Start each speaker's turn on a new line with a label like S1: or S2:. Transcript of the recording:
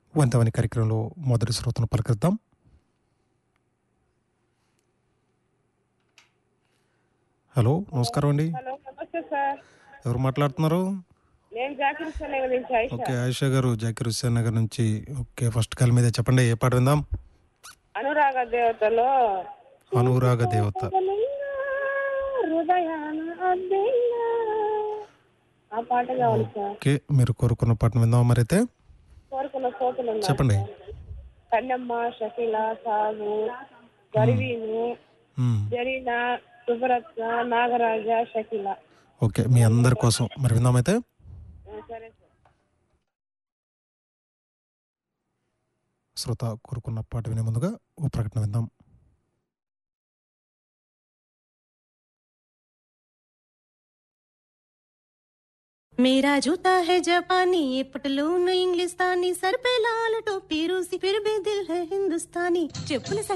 S1: వంతవని కార్యక్రమంలో మొదటి శ్రోతను పలకరిద్దాం హలో నమస్కారం అండి
S2: హలో నమస్తే సార్
S1: ఎవరు మాట్లాడుతున్నారు
S2: నేను జాకిర్ హుస్సేన్ నగర్ నుంచి ఆయిషా
S1: ఓకే ఆయిషా గారు జాకిర్ హుస్సేన్ నగర్ నుంచి ఓకే ఫస్ట్ కాల్ మీద చెప్పండి ఏ పాట విందాం
S2: అనురాగ దేవతలో
S1: అనురాగ దేవత
S2: హృదయాన అద్దిల్లా. ఆ పాట కావాలి సార్
S1: ఓకే మీరు కోరుకున్న పాటను విందాం మరైతే
S2: కోరుకున్న కోతులు ఉన్నారు
S1: చెప్పండి
S2: సార్. కన్నమ్మ షకీల సాగు గర్వీను
S1: మ్మ్.
S2: జరీనా సుభరత్న నాగరాజ షకీల
S1: ఓకే మీ అందరి కోసం మరి విందామైతే
S2: ఆ, సరే సార్
S1: శ్రోత కోరుకున్న పాట వినే ముందుగా ఓ ప్రకటన విందాం
S3: मेरा जूता है जापानी ये पटलून इंग्लिस्तानी सर पे लाल टोपी रूसी फिर भी दिल है हिंदुस्तानी చెప్పుల